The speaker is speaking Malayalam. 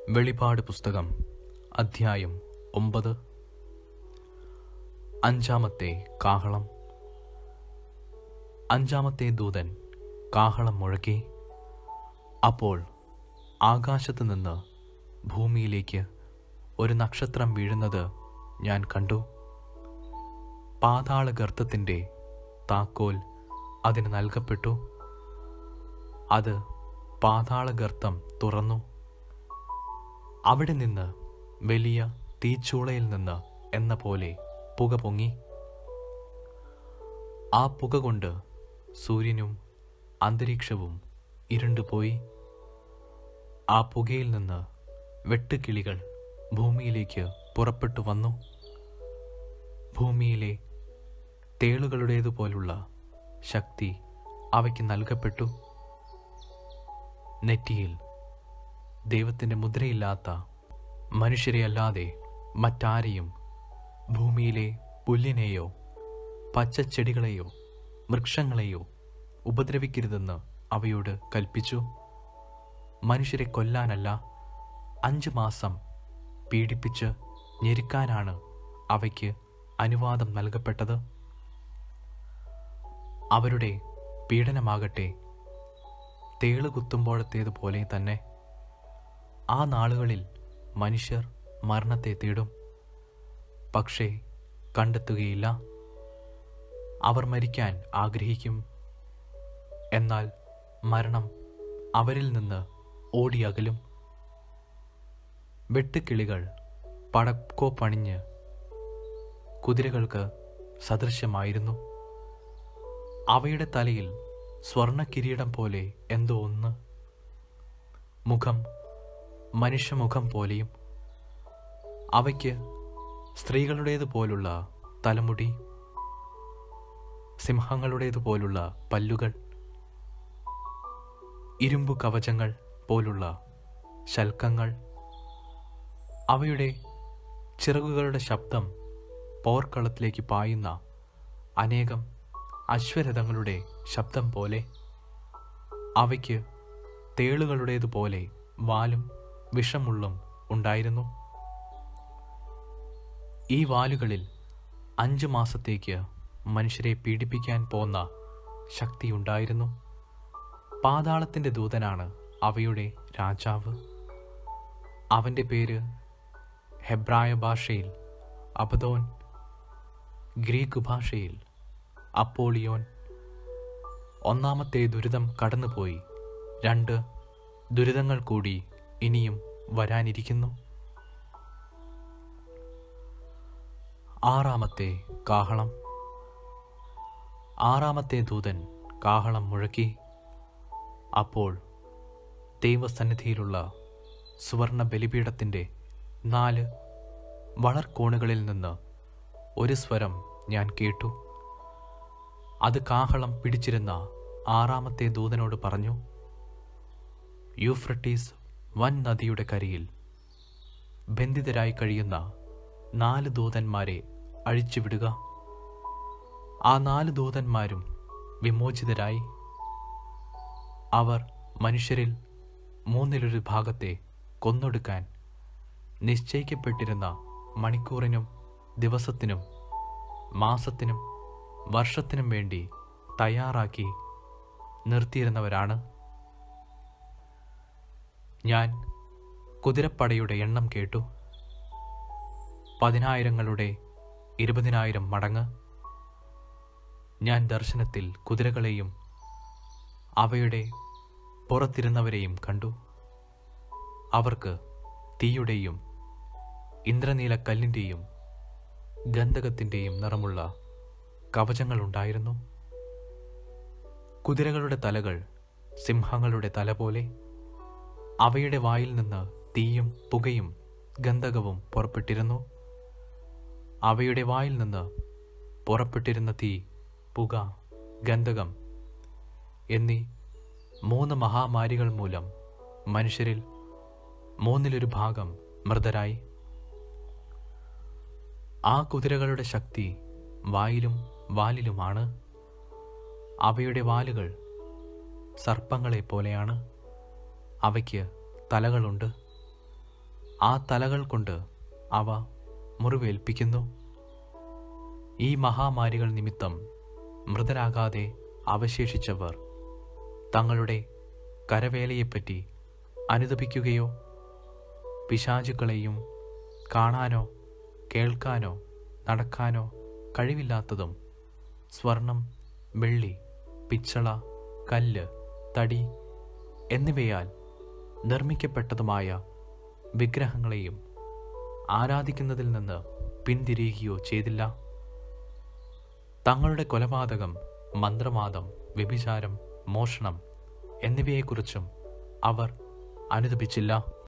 വെളിപാട് പുസ്തകം അധ്യായം ഒമ്പത് അഞ്ചാമത്തെ കാഹളം അഞ്ചാമത്തെ ദൂതൻ കാഹളം മുഴക്കി അപ്പോൾ ആകാശത്ത് നിന്ന് ഭൂമിയിലേക്ക് ഒരു നക്ഷത്രം വീഴുന്നത് ഞാൻ കണ്ടു പാതാള ഗർത്തത്തിൻ്റെ താക്കോൽ അതിന് നൽകപ്പെട്ടു അത് പാതാള ഗർത്തം തുറന്നു അവിടെ നിന്ന് വലിയ തീച്ചൂളയിൽ നിന്ന് എന്ന പോലെ പുക പൊങ്ങി ആ പുക കൊണ്ട് സൂര്യനും അന്തരീക്ഷവും ഇരുണ്ടുപോയി ആ പുകയിൽ നിന്ന് വെട്ടുകിളികൾ ഭൂമിയിലേക്ക് പുറപ്പെട്ടു വന്നു ഭൂമിയിലെ തേളുകളുടേതുപോലുള്ള ശക്തി അവയ്ക്ക് നൽകപ്പെട്ടു നെറ്റിയിൽ ദൈവത്തിൻ്റെ മുദ്രയില്ലാത്ത മനുഷ്യരെയല്ലാതെ മറ്റാരെയും ഭൂമിയിലെ പുല്ലിനെയോ പച്ചച്ചെടികളെയോ വൃക്ഷങ്ങളെയോ ഉപദ്രവിക്കരുതെന്ന് അവയോട് കൽപ്പിച്ചു മനുഷ്യരെ കൊല്ലാനല്ല അഞ്ച് മാസം പീഡിപ്പിച്ച് ഞെരുക്കാനാണ് അവയ്ക്ക് അനുവാദം നൽകപ്പെട്ടത് അവരുടെ പീഡനമാകട്ടെ തേള് കുത്തുമ്പോഴത്തേതുപോലെ തന്നെ ആ നാളുകളിൽ മനുഷ്യർ മരണത്തെ തേടും പക്ഷേ കണ്ടെത്തുകയില്ല അവർ മരിക്കാൻ ആഗ്രഹിക്കും എന്നാൽ മരണം അവരിൽ നിന്ന് ഓടിയകലും വെട്ടുകിളികൾ പടക്കോ പണിഞ്ഞ് കുതിരകൾക്ക് സദൃശ്യമായിരുന്നു അവയുടെ തലയിൽ സ്വർണ്ണ കിരീടം പോലെ എന്തോ ഒന്ന് മുഖം മനുഷ്യമുഖം പോലെയും അവയ്ക്ക് സ്ത്രീകളുടേതുപോലുള്ള തലമുടി സിംഹങ്ങളുടേതുപോലുള്ള പല്ലുകൾ ഇരുമ്പു കവചങ്ങൾ പോലുള്ള ശൽക്കങ്ങൾ അവയുടെ ചിറകുകളുടെ ശബ്ദം പോർക്കളത്തിലേക്ക് പായുന്ന അനേകം അശ്വരഥങ്ങളുടെ ശബ്ദം പോലെ അവയ്ക്ക് തേളുകളുടേതുപോലെ വാലും വിഷമുള്ളും ഉണ്ടായിരുന്നു ഈ വാലുകളിൽ അഞ്ച് മാസത്തേക്ക് മനുഷ്യരെ പീഡിപ്പിക്കാൻ പോന്ന ശക്തിയുണ്ടായിരുന്നു പാതാളത്തിൻ്റെ ദൂതനാണ് അവയുടെ രാജാവ് അവൻ്റെ പേര് ഹെബ്രായ ഭാഷയിൽ അബദോൻ ഗ്രീക്ക് ഭാഷയിൽ അപ്പോളിയോൻ ഒന്നാമത്തെ ദുരിതം കടന്നുപോയി രണ്ട് ദുരിതങ്ങൾ കൂടി ഇനിയും വരാനിരിക്കുന്നു ആറാമത്തെ കാഹളം ആറാമത്തെ ദൂതൻ കാഹളം മുഴക്കി അപ്പോൾ ദൈവസന്നിധിയിലുള്ള സുവർണ ബലിപീഠത്തിൻ്റെ നാല് വളർക്കോണുകളിൽ നിന്ന് ഒരു സ്വരം ഞാൻ കേട്ടു അത് കാഹളം പിടിച്ചിരുന്ന ആറാമത്തെ ദൂതനോട് പറഞ്ഞു യൂഫ്രട്ടീസ് വൻ നദിയുടെ കരയിൽ ബന്ധിതരായി കഴിയുന്ന നാല് ദൂതന്മാരെ അഴിച്ചുവിടുക ആ നാല് ദൂതന്മാരും വിമോചിതരായി അവർ മനുഷ്യരിൽ മൂന്നിലൊരു ഭാഗത്തെ കൊന്നൊടുക്കാൻ നിശ്ചയിക്കപ്പെട്ടിരുന്ന മണിക്കൂറിനും ദിവസത്തിനും മാസത്തിനും വർഷത്തിനും വേണ്ടി തയ്യാറാക്കി നിർത്തിയിരുന്നവരാണ് ഞാൻ കുതിരപ്പടയുടെ എണ്ണം കേട്ടു പതിനായിരങ്ങളുടെ ഇരുപതിനായിരം മടങ്ങ് ഞാൻ ദർശനത്തിൽ കുതിരകളെയും അവയുടെ പുറത്തിരുന്നവരെയും കണ്ടു അവർക്ക് തീയുടെയും ഇന്ദ്രനീലക്കല്ലിൻ്റെയും ഗന്ധകത്തിൻ്റെയും നിറമുള്ള കവചങ്ങളുണ്ടായിരുന്നു കുതിരകളുടെ തലകൾ സിംഹങ്ങളുടെ തല പോലെ അവയുടെ വായിൽ നിന്ന് തീയും പുകയും ഗന്ധകവും പുറപ്പെട്ടിരുന്നു അവയുടെ വായിൽ നിന്ന് പുറപ്പെട്ടിരുന്ന തീ പുക ഗന്ധകം എന്നീ മൂന്ന് മഹാമാരികൾ മൂലം മനുഷ്യരിൽ മൂന്നിലൊരു ഭാഗം മൃതരായി ആ കുതിരകളുടെ ശക്തി വായിലും വാലിലുമാണ് അവയുടെ വാലുകൾ സർപ്പങ്ങളെ പോലെയാണ് അവയ്ക്ക് തലകളുണ്ട് ആ തലകൾ കൊണ്ട് അവ മുറിവേൽപ്പിക്കുന്നു ഈ മഹാമാരികൾ നിമിത്തം മൃതരാകാതെ അവശേഷിച്ചവർ തങ്ങളുടെ കരവേലയെപ്പറ്റി അനുദപിക്കുകയോ പിശാചുക്കളെയും കാണാനോ കേൾക്കാനോ നടക്കാനോ കഴിവില്ലാത്തതും സ്വർണം വെള്ളി പിച്ചള കല്ല് തടി എന്നിവയാൽ നിർമ്മിക്കപ്പെട്ടതുമായ വിഗ്രഹങ്ങളെയും ആരാധിക്കുന്നതിൽ നിന്ന് പിന്തിരിയുകയോ ചെയ്തില്ല തങ്ങളുടെ കൊലപാതകം മന്ത്രവാദം വ്യഭിചാരം മോഷണം എന്നിവയെക്കുറിച്ചും അവർ അനുദപിച്ചില്ല